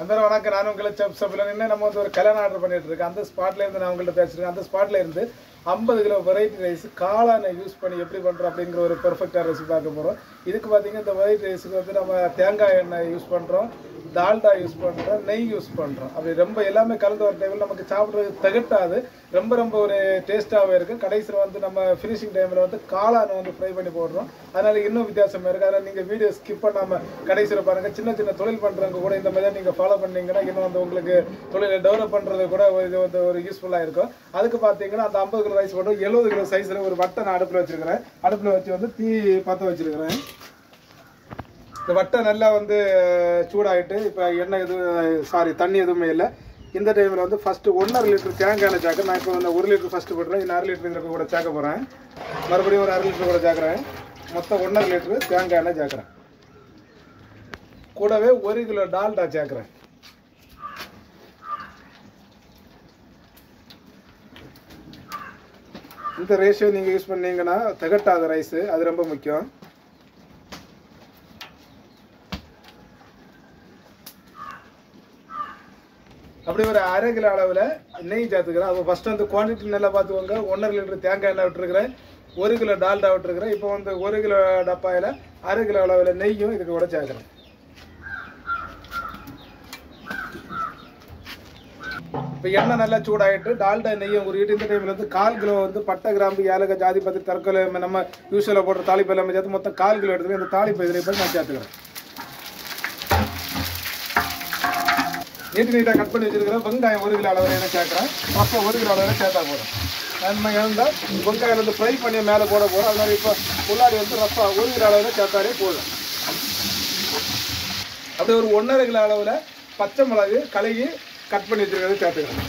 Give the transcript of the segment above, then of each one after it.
அந்த வணக்கம் நான் உங்களை செப் சப்பில் நின்று நம்ம வந்து ஒரு கல்யாணம் ஆர்டர் பண்ணிட்டு இருக்கேன் அந்த ஸ்பாட்ல இருந்து நான் உங்கள்ட்ட பேசிருக்கேன் அந்த ஸ்பாட்ல இருந்து ஐம்பது கிலோ வெரைட்டி ரைஸ் காளானை யூஸ் பண்ணி எப்படி பண்ணுறோம் அப்படிங்கிற ஒரு பெர்ஃபெக்டாக ரெசிபி பார்க்க போகிறோம் இதுக்கு பார்த்தீங்கன்னா இந்த வெரைட்டி ரைஸுக்கு வந்து நம்ம தேங்காய் எண்ணெய் யூஸ் பண்ணுறோம் டால்டா யூஸ் பண்ணுறோம் நெய் யூஸ் பண்ணுறோம் அப்படி ரொம்ப எல்லாமே கலந்து வர டைமில் நமக்கு சாப்பிட்றது திகட்டாது ரொம்ப ரொம்ப ஒரு டேஸ்ட்டாகவே இருக்கும் கடைசியில் வந்து நம்ம ஃபினிஷிங் டைமில் வந்து காளானை வந்து ஃப்ரை பண்ணி போடுறோம் அதனால இன்னும் வித்தியாசமாக இருக்குது அதனால் நீங்கள் வீடியோ ஸ்கிப் பண்ணாமல் கடைசியில் பாருங்கள் சின்ன சின்ன தொழில் பண்ணுறவங்க கூட இந்த மாதிரி நீங்கள் ஃபாலோ பண்ணீங்கன்னா இன்னும் வந்து உங்களுக்கு தொழிலை டெவலப் பண்ணுறது கூட ஒரு இது வந்து ஒரு யூஸ்ஃபுல்லாக இருக்கும் அதுக்கு பார்த்தீங்கன்னா அந்த ஐம்பது கிலோ ரைஸ் போட்டு எழுபது கிலோ சைஸில் ஒரு வட்டை நான் அடுப்பில் வச்சிருக்கிறேன் அடுப்பில் வச்சு வந்து தீ பற்ற வச்சிருக்கிறேன் இந்த வட்டை நல்லா வந்து சூடாயிட்டு இப்போ எண்ணெய் எதுவும் சாரி தண்ணி எதுவுமே இல்லை இந்த டைமில் வந்து ஃபஸ்ட்டு ஒன்றரை லிட்டர் தேங்காய் எண்ணெய் சேர்க்க நான் இப்போ வந்து ஒரு லிட்டர் ஃபஸ்ட்டு போட்டுறேன் இன்னும் அரை லிட்டர் இதில் கூட சேர்க்க போகிறேன் மறுபடியும் ஒரு அரை லிட்டர் கூட சேர்க்குறேன் மொத்தம் ஒன்றரை லிட்டர் தேங்காய் எண்ணெய் சேர்க்குறேன் கூடவே ஒரு கிலோ டால்டா சேர்க்குறேன் இந்த ரேஷியோ நீங்கள் யூஸ் பண்ணீங்கன்னா திகட்டாத ரைஸு அது ரொம்ப முக்கியம் அப்படி ஒரு அரை கிலோ அளவில் நெய் சேர்த்துக்கிறேன் அப்போ ஃபஸ்ட்டு வந்து குவான்டிட்டி நல்லா பார்த்துக்கோங்க ஒன்றரை லிட்டர் தேங்காய் எண்ணெய் விட்டுருக்கிறேன் ஒரு கிலோ டால்டா விட்டுருக்கிறேன் இப்போ வந்து ஒரு கிலோ டப்பாயில் அரை கிலோ அளவில் நெய்யும் இதுக்கு கூட சேர்க்குறேன் இப்போ எண்ணெய் நல்லா சூடாயிட்டு டால்டா நெய்யும் உருகிட்டு இந்த டைமில் வந்து கால் கிலோ வந்து பட்டை கிராம்பு ஏலக்காய் ஜாதி பத்தி தற்கொலை நம்ம யூஸ்வலாக போடுற தாளிப்பு எல்லாமே சேர்த்து மொத்தம் கால் கிலோ எடுத்துக்கிறேன் இந்த தாளிப்பு இதில் இப்போ நான் சேர்த்துக்கிறேன் நீட்டு நீட்டாக கட் பண்ணி வச்சிருக்கிறேன் வெங்காயம் ஒரு கிலோ அளவில் என்ன சேர்க்குறேன் மொத்தம் ஒரு கிலோ அளவில் சேர்த்தா போதும் நன்மை இருந்தால் வெங்காயம் வந்து ஃப்ரை பண்ணி மேலே போட போகிறோம் அதனால இப்போ முன்னாடி வந்து ரஃபா ஒரு கிலோ அளவில் சேர்த்தாலே போதும் அப்படியே ஒரு ஒன்றரை கிலோ அளவில் பச்சை மிளகு கழுகி கட் பண்ணி வச்சிருக்கிறத சேர்த்துக்கிறேன்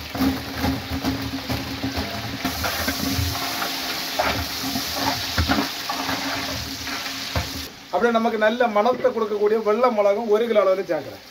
அப்படியே நமக்கு நல்ல மணத்தை கொடுக்கக்கூடிய வெள்ளை மிளகும் ஒரு கிலோ அளவில் சேர்க்குறேன்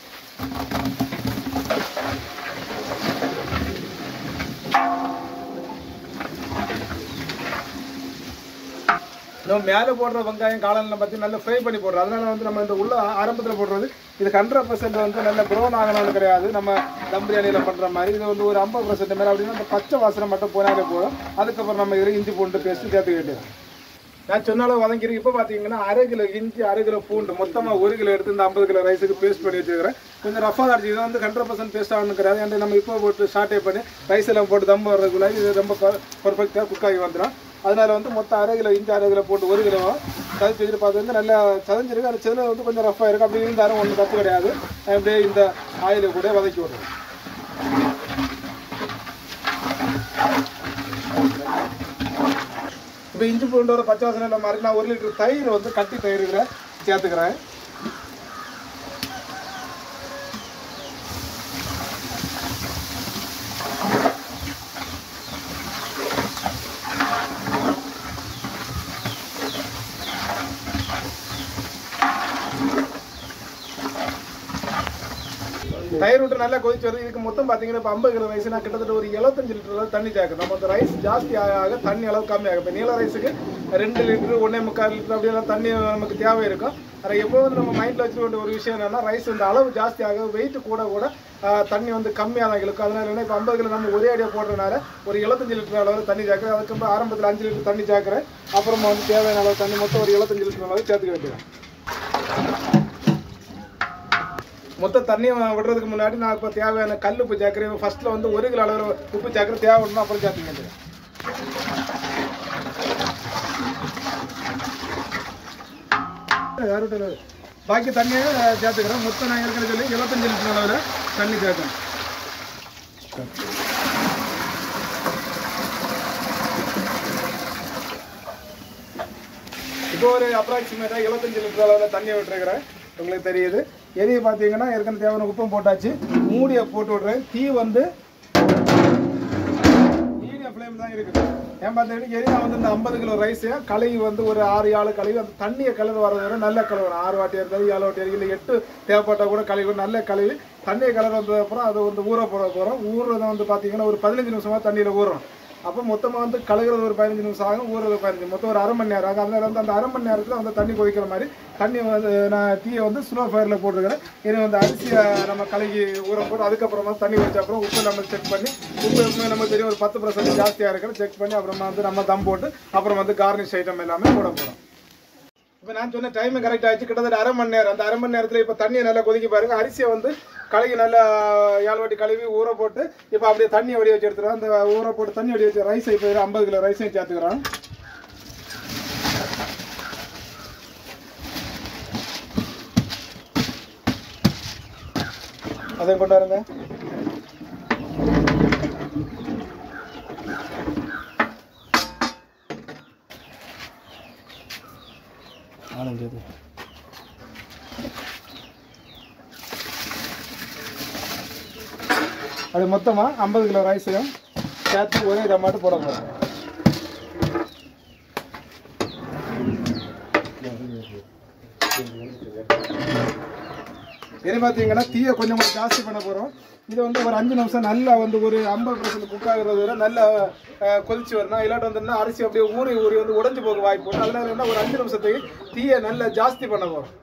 நம்ம மேலே போடுற வெங்காயம் காளானில் பற்றி நல்லா ஃப்ரை பண்ணி போடுறோம் அதனால வந்து நம்ம இந்த உள்ள ஆரம்பத்தில் போடுறது இது ஹண்ட்ரட் பர்சன்ட் வந்து நல்ல ப்ரௌன் ஆகணும்னு கிடையாது நம்ம தம் பிரியாணியில் பண்ணுற மாதிரி இது வந்து ஒரு ஐம்பது பர்சன்ட் மேலே அப்படின்னா அந்த பச்சை வாசனை மட்டும் போனாலே போதும் அதுக்கப்புறம் நம்ம இதில் இஞ்சி பூண்டு பேஸ்ட்டு சேர்த்து வேண்டியது நான் சொன்னாலும் வதங்கிருக்கு இப்போ பார்த்தீங்கன்னா அரை கிலோ இஞ்சி அரை கிலோ பூண்டு மொத்தமாக ஒரு கிலோ எடுத்து இந்த ஐம்பது கிலோ ரைஸுக்கு பேஸ்ட் பண்ணி வச்சுக்கிறேன் கொஞ்சம் ரஃபாக அடிச்சு இது வந்து ஹண்ட்ரட் பர்சன்ட் பேஸ்ட் ஆகணும் கிடையாது ஏன்னா நம்ம இப்போ போட்டு ஷார்ட்டே பண்ணி ரைஸ் எல்லாம் போட்டு தம் வர்றதுக்குள்ள இது ரொம்ப பர்ஃபெக்டாக குக் ஆகி வந்துடும் அதனால வந்து மொத்தம் அரை கிலோ இஞ்சி அரை கிலோ போட்டு ஒரு கிலோ சதைச்சு வச்சுட்டு பார்த்து வந்து நல்லா சதைஞ்சிருக்கு அந்த செதில் வந்து கொஞ்சம் ரஃபாக இருக்கும் அப்படி இருந்தாலும் ஒன்றும் தப்பு கிடையாது அப்படியே இந்த ஆயிலை கூட வதக்கி விடுறோம் இப்போ இஞ்சி பூண்டோட பச்சை வாசனை இல்லாமல் இருக்கு நான் ஒரு லிட்டர் தயிர் வந்து கட்டி தயிர் இருக்கிற சேர்த்துக்கிறேன் தயிர் விட்டு நல்லா கொதிச்சு வருது இதுக்கு மொத்தம் பார்த்தீங்கன்னா இப்போ ஐம்பது கிலோ ரைஸ் நான் கிட்டத்தட்ட ஒரு எழுபத்தஞ்சு லிட்டர் அளவு தண்ணி சேர்க்கணும் நம்ம அந்த ரைஸ் ஜாஸ்தி ஆக ஆக தண்ணி அளவு கம்மியாகும் இப்போ நீல ரைஸுக்கு ரெண்டு லிட்டர் ஒன்றே முக்கால் லிட்டர் அப்படியெல்லாம் தண்ணி நமக்கு தேவை இருக்கும் அதை எப்போதும் நம்ம மைண்டில் வச்சுக்க வேண்டிய ஒரு விஷயம் என்னன்னா ரைஸ் வந்து அளவு ஜாஸ்தி ஆக வெயிட் கூட கூட ஆஹ், தண்ணி வந்து கம்மியாக தான் இழுக்கும் அதனால என்ன இப்போ ஐம்பது கிலோ நம்ம ஒரே அடியாக போடுறதுனால ஒரு எழுபத்தஞ்சு லிட்டர் அளவு தண்ணி சேர்க்குறேன் அதுக்கப்புறம் ஆரம்பத்தில் அஞ்சு லிட்டர் தண்ணி சேர்க்குறேன் அப்புறமா வந்து தேவையான அளவு தண்ணி மொத்தம் ஒரு எழுபத்தஞ்சு லிட்டர் அளவு சேர்த்துக்க வேண்டியது மொத்த தண்ணியை விடுறதுக்கு முன்னாடி நான் இப்போ தேவையான கல் உப்பு சேர்க்குறேன் ஃபர்ஸ்ட்ல வந்து ஒரு கிலோ அளவு உப்பு சேர்க்குற தேவைன்னா அப்புறம் சேர்த்துக்க வேண்டியது யார்கிட்ட பாக்கி தண்ணியை சேர்த்துக்கிறேன் மொத்தம் நான் ஏற்கனவே சொல்லி இருபத்தஞ்சு லிட்டர் அளவில் தண்ணி சேர்க்கணும் இப்போ ஒரு அப்ராக்சிமேட்டாக எழுபத்தஞ்சு லிட்டர் அளவில் தண்ணியை விட்டுருக்கிறேன் உங்களுக்கு தெரியுது எரிய பார்த்தீங்கன்னா ஏற்கனவே தேவையான உப்பும் போட்டாச்சு மூடியை போட்டு விட்றேன் தீ வந்து மீடியம் ஃப்ளேம் தான் இருக்குது ஏன் பார்த்தீங்கன்னா எரியா வந்து இந்த ஐம்பது கிலோ ரைஸையும் கழுவி வந்து ஒரு ஆறு ஏழு கழுவி அந்த தண்ணியை கலந்து வரது வரை நல்ல கழுவணும் ஆறு வாட்டி இருந்தாலும் ஏழு வாட்டி இல்லை எட்டு தேவைப்பட்டால் கூட கழுவி நல்ல கழுவி தண்ணியை கலர் வந்ததுக்கப்புறம் அதை வந்து ஊற போட போகிறோம் ஊறுறது வந்து பார்த்தீங்கன்னா ஒரு பதினஞ்சு நிமிஷமாக தண்ணியில் ஊறும் அப்போ மொத்தமாக வந்து கலகிறது ஒரு பதினஞ்சு நிமிஷம் ஆகும் ஊறது பதினஞ்சு மொத்தம் ஒரு அரை மணி நேரம் ஆகும் அதனால வந்து அந்த அரை மணி நேரத்தில் வந்து தண்ணி கொதிக்கிற மாதிரி தண்ணி வந்து நான் தீயை வந்து ஸ்லோ ஃபயரில் போட்டுருக்கிறேன் இனி வந்து அரிசியை நம்ம கலக்கி ஊற போட்டு அதுக்கப்புறமா தண்ணி வச்ச அப்புறம் உப்பு நம்ம செக் பண்ணி உப்பு எப்பவுமே நம்ம தெரியும் ஒரு பத்து பர்சன்ட் ஜாஸ்தியாக இருக்கிற செக் பண்ணி அப்புறமா வந்து நம்ம தம் போட்டு அப்புறம் வந்து கார்னிஷ் ஐட்டம் எல்லாமே போட போகிறோம் இப்போ நான் சொன்ன டைம் கரெக்ட் ஆயிடுச்சு கிட்டத்தட்ட அரை மணி நேரம் அந்த அரை மணி நேரத்தில் இப்போ தண்ணியை நல்லா கொதிக்க பாருங்க அரிசியை வந்து கழுகி நல்லா ஏழு வாட்டி கழுவி ஊற போட்டு இப்போ அப்படியே தண்ணி வடி வச்சு எடுத்துருவோம் அந்த ஊற போட்டு தண்ணி வடி வச்சு ரைஸ் இப்போ ஐம்பது கிலோ ரைஸையும் சேர்த்துக்கிறோம் அதையும் கொண்டு வரங்க நாலஞ்சு இது. அது மொத்தமாக ஐம்பது கிலோ ரைஸையும் சேர்த்து ஒரே இதை மட்டும் போட போகிறோம் இனி பார்த்தீங்கன்னா தீயை கொஞ்சம் கொஞ்சம் ஜாஸ்தி பண்ண போகிறோம் இது வந்து ஒரு அஞ்சு நிமிஷம் நல்லா வந்து ஒரு ஐம்பது பர்சன்ட் குக் ஆகுறது வரை நல்லா அஹ், கொதிச்சு வரணும் இல்லாட்டி வந்துன்னா அரிசி அப்படியே ஊறி ஊறி வந்து உடைஞ்சு போக வாய்ப்பு உண்டு அதனால என்ன ஒரு அஞ்சு நிமிஷத்துக்கு தீயை நல்லா ஜாஸ்தி பண்ண போகிறோம்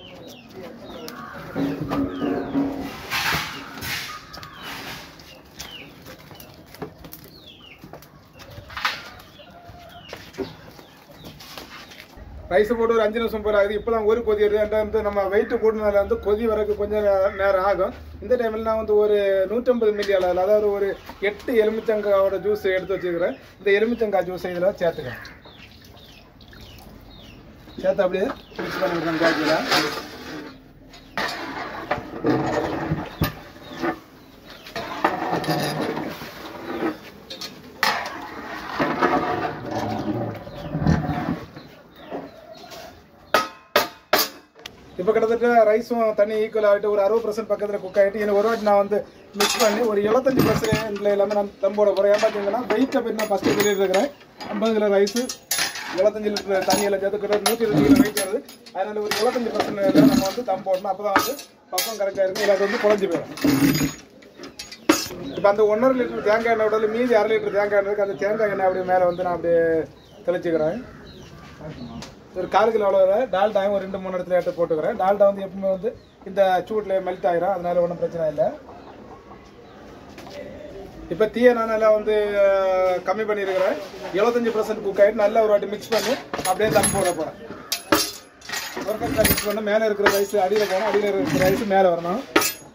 ரைஸ் போட்டு ஒரு அஞ்சு நிமிஷம் போல ஆகுது இப்போ தான் ஒரு கொதி வருது அந்த வந்து நம்ம வெயிட் கூட்டினால வந்து கொதி வரக்கு கொஞ்சம் நே- நேரம் ஆகும் இந்த டைமில் நான் வந்து ஒரு நூற்றம்பது மில்லி அளவில் அதாவது ஒரு எட்டு எலுமிச்சங்காயோட ஜூஸ் எடுத்து வச்சுக்கிறேன் இந்த எலுமிச்சங்காய் ஜூஸ் இதில் சேர்த்துக்கிறேன் சேர்த்து அப்படியே மிக்ஸ் பண்ணிக்கிறேன் காய்ச்சியில் இப்போ கிட்டத்தட்ட ரைஸும் தண்ணி ஈக்குவல் ஆகிட்டு ஒரு அறுபது பர்சன்ட் பக்கத்தில் குக் ஆகிட்டு இன்னும் ஒரு வாட்டி நான் வந்து மிக்ஸ் பண்ணி ஒரு எழுபத்தஞ்சு பர்சன்ட்ல எல்லாமே நான் தம் போட போகிறேன் ஏன் பார்த்தீங்கன்னா வெயிட்டை பற்றி நான் ஃபஸ்ட்டு சொல்லிட்டு இருக்கிறேன் ஐம்பது கிலோ ரைஸு எழுபத்தஞ்சு லிட்டர் தண்ணியில் சேர்த்து கிட்ட நூற்றி இருபது கிலோ வெயிட் வருது அதனால ஒரு எழுபத்தஞ்சு பர்சன்ட் நம்ம வந்து தம் போடணும் அப்போ தான் வந்து பக்கம் கரெக்டாக இருக்கும் இல்லாத வந்து குழஞ்சி போயிடும் இப்போ அந்த ஒன்றரை லிட்டர் தேங்காய் எண்ணெய் விடல மீதி அரை லிட்டர் தேங்காய் எண்ணெய் இருக்கு அந்த தேங்காய் எண்ணெய் அப்படியே மேலே வந்து நான் அப்படியே தெளிச்சுக்கிறேன் ஒரு கால் கிலோ அளவு டால்டாயும் ஒரு ரெண்டு மூணு இடத்துல எடுத்து போட்டுக்கிறேன் டால்டா வந்து எப்பவுமே வந்து இந்த சூட்டில் மெல்ட் ஆயிரும் அதனால ஒன்றும் பிரச்சனை இல்லை இப்போ தீயை நான் நல்லா வந்து அஹ், கம்மி பண்ணியிருக்கிறேன் எழுபத்தஞ்சு பர்சன்ட் குக் ஆகிட்டு நல்லா ஒரு வாட்டி மிக்ஸ் பண்ணி அப்படியே தம் போட போகிறேன் பர்ஃபெக்டாக மிக்ஸ் பண்ண மேலே இருக்கிற ரைஸ் அடியில் போகணும் அடியில் இருக்கிற ரைஸ் மேலே வரணும்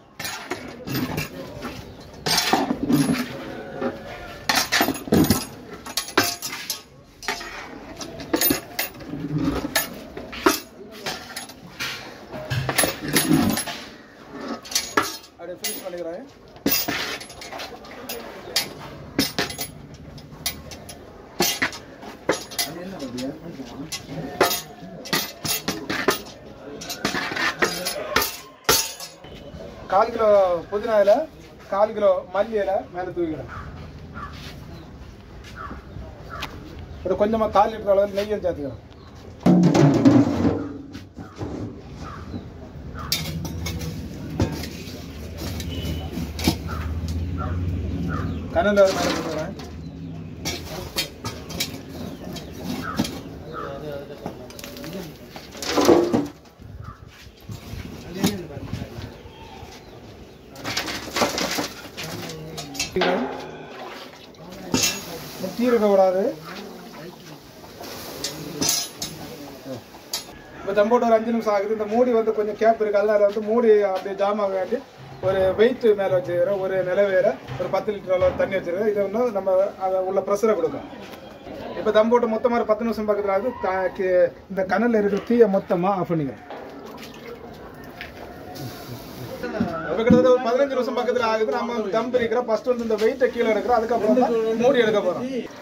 அப்படியே ஃபினிஷ் பண்ணிக்கிறேன் கால் கிலோ புதினா இலை கால் கிலோ மல்லி இலை மேலே தூக்கிக்கிறேன் ஒரு கொஞ்சமாக கால் லிட்டர் அளவு நெய்யும் சேர்த்துக்கிறேன் கனல் மேலே போட்டுக்கிறேன் முத்தி இருக்கக்கூடாது இப்போ தம்போட்டு ஒரு அஞ்சு நிமிஷம் ஆகுது இந்த மூடி வந்து கொஞ்சம் கேப் இருக்கு அதனால வந்து மூடி அப்படியே ஜாம் ஆக வேண்டி ஒரு வெயிட் மேலே வச்சுக்கிறேன் ஒரு நிலவேற ஒரு பத்து லிட்டர் அளவு தண்ணி வச்சுருக்கேன் இதை வந்து நம்ம அதை உள்ள ப்ரெஷரை கொடுக்கும் இப்போ தம் போட்டு மொத்தமாக ஒரு பத்து நிமிஷம் பக்கத்தில் ஆகுது த- கி- இந்த கனலில் இருக்கிற தீயை மொத்தமாக ஆஃப் பண்ணிக்கிறேன் இப்போ கிட்டத்தட்ட ஒரு பதினஞ்சு நிமிஷம் பக்கத்தில் ஆகுது நம்ம தம் பிரிக்கிறோம் ஃபர்ஸ்ட் வந்து இந்த வெயிட்டை கீழே எடுக்கிறோம் அதுக்கப்புறம் தான் மூடி எடுக்க போகிறோம்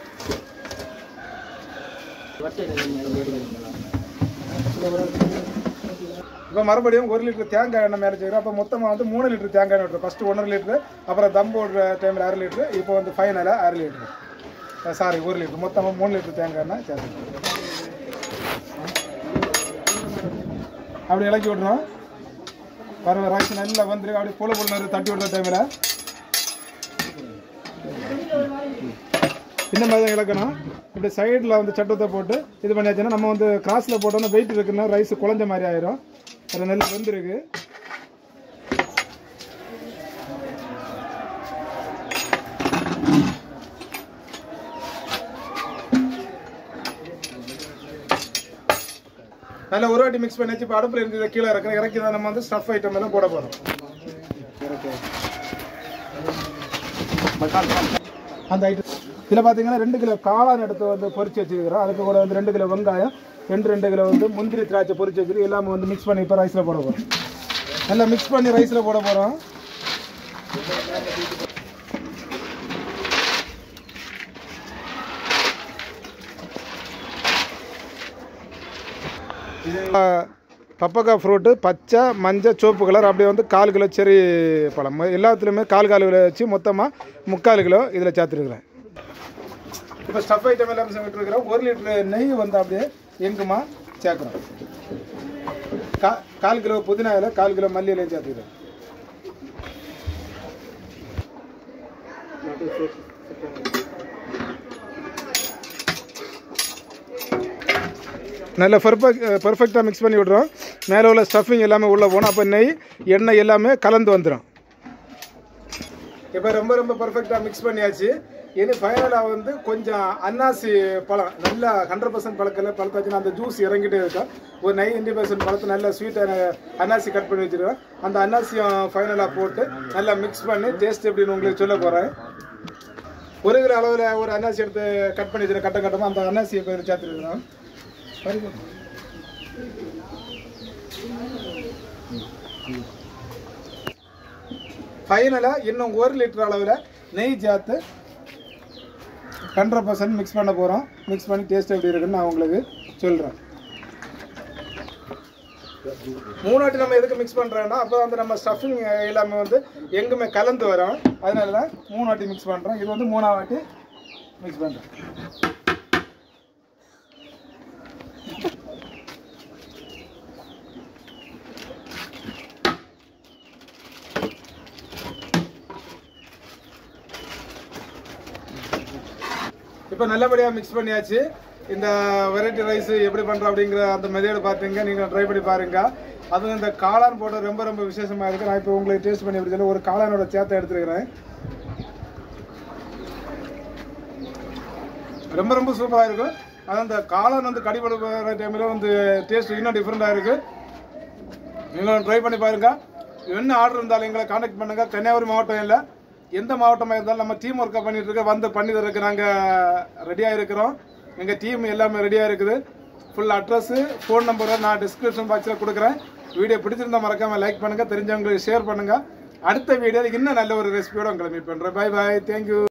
இப்போ மறுபடியும் ஒரு லிட்டர் தேங்காய் எண்ணெய் மேலே செய்கிறோம் அப்போ மொத்தமாக வந்து மூணு லிட்டர் தேங்காய் எண்ணெய் விட்டுரும் ஃபஸ்ட்டு ஒன்றரை லிட்டரு அப்புறம் தம் போடுற டைமில் அரை லிட்டரு இப்போ வந்து ஃபைனலாக அரை லிட்டரு சாரி ஒரு லிட்டர் மொத்தமாக மூணு லிட்டர் தேங்காய் எண்ணெய் சேர்த்துக்கணும் அப்படி இலக்கி விட்றோம் வர ரைஸ் நல்லா வந்துருக்கு அப்படி புல புல தட்டி விடுற டைமில் இந்த மாதிரி தான் இழக்கணும் இப்படி சைடில் வந்து சட்டத்தை போட்டு இது பண்ணியாச்சுன்னா நம்ம வந்து கிராஸில் போட்டோம்னா வெயிட் இருக்குன்னா ரைஸ் குழஞ்ச மாதிரி ஆயிரும் அது நெல் வெந்திருக்கு நல்லா ஒரு வாட்டி மிக்ஸ் பண்ணி வச்சு இப்போ அடுப்பில் இருக்கிற கீழே இருக்கிற இறக்கி தான் நம்ம வந்து ஸ்டஃப் ஐட்டம் எல்லாம் போட போகிறோம் அந்த ஐட்டம் இதில் பார்த்தீங்கன்னா ரெண்டு கிலோ காளான் எடுத்து வந்து பொரிச்சு வச்சுருக்கிறோம் அதுக்கு கூட வந்து ரெண்டு கிலோ வெங்காயம் ரெண்டு ரெண்டு கிலோ வந்து முந்திரி திராட்சை பொரிச்சு வச்சுருக்கு எல்லாமே வந்து மிக்ஸ் பண்ணி இப்போ ரைஸில் போட போகிறோம் நல்லா மிக்ஸ் பண்ணி ரைஸில் போட போகிறோம் பப்பக்காய் ஃப்ரூட்டு பச்சை மஞ்சள் சிவப்பு கலர் அப்படியே வந்து கால் கிலோ செரி பழம் எல்லாத்துலேயுமே கால் கால் கிலோ வச்சு மொத்தமாக முக்கால் கிலோ இதில் சேர்த்துருக்குறேன் இப்போ ஸ்டஃப் ஐட்டம் எல்லாம் சமைட்டுருக்கிறோம் ஒரு லிட்டர் நெய் வந்து அப்படியே எங்குமா சேர்க்குறோம் கா கால் கிலோ புதினாவில் கால் கிலோ மல்லியிலையும் சேர்த்துக்கிறோம் நல்லா பர்ஃபெக்ட் பர்ஃபெக்டாக மிக்ஸ் பண்ணி விட்றோம் மேலே உள்ள ஸ்டஃபிங் எல்லாமே உள்ளே போகணும் அப்போ நெய் எண்ணெய் எல்லாமே கலந்து வந்துடும் இப்போ ரொம்ப ரொம்ப பர்ஃபெக்டாக மிக்ஸ் பண்ணியாச்சு இனி ஃபைனலாக வந்து கொஞ்சம் அன்னாசி பழம் நல்லா ஹண்ட்ரட் பர்சன்ட் பழக்கல பழத்தாச்சுன்னா அந்த ஜூஸ் இறங்கிட்டே இருக்கும் ஒரு நைன்டி பர்சன்ட் பழத்தை நல்லா ஸ்வீட்டான அன்னாசி கட் பண்ணி வச்சுருக்கோம் அந்த அன்னாசியும் ஃபைனலாக போட்டு நல்லா மிக்ஸ் பண்ணி டேஸ்ட் எப்படின்னு உங்களுக்கு சொல்ல போகிறேன் ஒரு கிலோ அளவில் ஒரு அன்னாசி எடுத்து கட் பண்ணி வச்சுருக்கேன் கட்டம் கட்டமாக அந்த அன்னாசியை இப்போ இதில் சேர்த்துருக்கிறோம் ஃபைனலாக இன்னும் ஒரு லிட்டர் அளவில் நெய் சேர்த்து ஹண்ட்ரட் பர்சன்ட் மிக்ஸ் பண்ண போகிறோம் மிக்ஸ் பண்ணி டேஸ்ட் எப்படி இருக்குன்னு நான் உங்களுக்கு சொல்கிறேன் மூணு வாட்டி நம்ம எதுக்கு மிக்ஸ் பண்ணுறோம்னா அப்போ வந்து நம்ம ஸ்டஃபிங் எல்லாமே வந்து எங்குமே கலந்து வரும் அதனால தான் மூணு வாட்டி மிக்ஸ் பண்ணுறோம் இது வந்து மூணாவது வாட்டி மிக்ஸ் பண்ணுறோம் இப்போ நல்லபடியாக மிக்ஸ் பண்ணியாச்சு இந்த வெரைட்டி ரைஸ் எப்படி பண்ணுறோம் அப்படிங்கிற அந்த மெதேடு பார்த்துங்க நீங்கள் ட்ரை பண்ணி பாருங்க அதுவும் இந்த காளான் போட்டு ரொம்ப ரொம்ப விசேஷமாக இருக்குது நான் இப்போ உங்களுக்கு டேஸ்ட் பண்ணி எப்படி சொல்லி ஒரு காளானோட சேர்த்து எடுத்துருக்கிறேன் ரொம்ப ரொம்ப சூப்பராக இருக்கும் அது அந்த காளான் வந்து கடிபடுற டைமில் வந்து டேஸ்ட் இன்னும் டிஃப்ரெண்ட்டாக இருக்குது நீங்களும் ட்ரை பண்ணி பாருங்க என்ன ஆர்டர் இருந்தாலும் எங்களை காண்டாக்ட் பண்ணுங்க கன்னியாகுமரி மாவட்டம் இல்லை எந்த மாவட்டமாக இருந்தாலும் நம்ம டீம் ஒர்க்கை பண்ணிட்டு இருக்க வந்து பண்ணி தரக்கு நாங்கள் ரெடியாக இருக்கிறோம் எங்கள் டீம் எல்லாமே ரெடியாக இருக்குது ஃபுல் அட்ரஸு ஃபோன் நம்பரை நான் டிஸ்கிரிப்ஷன் பாக்ஸில் கொடுக்குறேன் வீடியோ பிடிச்சிருந்தா மறக்காமல் லைக் பண்ணுங்கள் தெரிஞ்சவங்களுக்கு ஷேர் பண்ணுங்கள் அடுத்த வீடியோவில் இன்னும் நல்ல ஒரு ரெசிபியோட உங்களை மீட் பண்ணுறேன் பை பாய் தேங்க்யூ